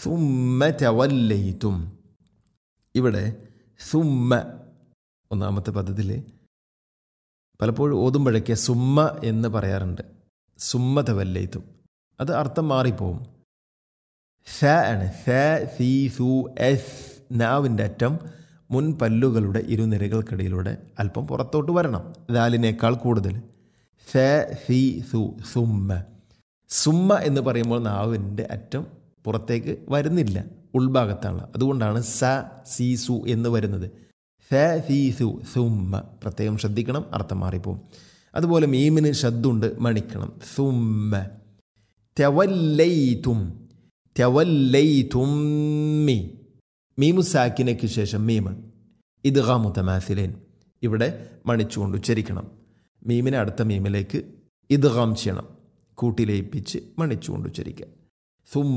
സുമ്മ തവല്ലയിത്തും ഇവിടെ സുമ്മ ഒന്നാമത്തെ പദത്തിൽ പലപ്പോഴും ഓതുമ്പോഴൊക്കെ സുമ്മ എന്ന് പറയാറുണ്ട് സുമ്മ തവല്ലയിത്തും അത് അർത്ഥം മാറിപ്പോവും ഷ ആണ് ഷ സി സു എസ് നാവിൻ്റെ അറ്റം മുൻ പല്ലുകളുടെ ഇരുനിരകൾക്കിടയിലൂടെ അല്പം പുറത്തോട്ട് വരണം ദാലിനേക്കാൾ കൂടുതൽ ഷ സി സു സുമ്മ സുമ്മ എന്ന് പറയുമ്പോൾ നാവിൻ്റെ അറ്റം പുറത്തേക്ക് വരുന്നില്ല ഉൾഭാഗത്താണ് അതുകൊണ്ടാണ് സ സി സു എന്ന് വരുന്നത് സ സി സു സുമ്മ പ്രത്യേകം ശ്രദ്ധിക്കണം അർത്ഥം മാറിപ്പോവും അതുപോലെ മീമിന് ശബ്ദമുണ്ട് മണിക്കണം സുമ്മ തെവല്ലൈതും തെവല്ലൈതുമ്മി മീമു സാക്കിനയ്ക്ക് ശേഷം മീമ് ഇത് മുത്തമാസിലേൻ ഇവിടെ മണിച്ചുകൊണ്ട് ഉച്ചരിക്കണം മീമിനെ അടുത്ത മീമിലേക്ക് ഇദ്ഗാം ചെയ്യണം കൂട്ടിലയിപ്പിച്ച് മണിച്ചുകൊണ്ട് ഉച്ചരിക്കുക സും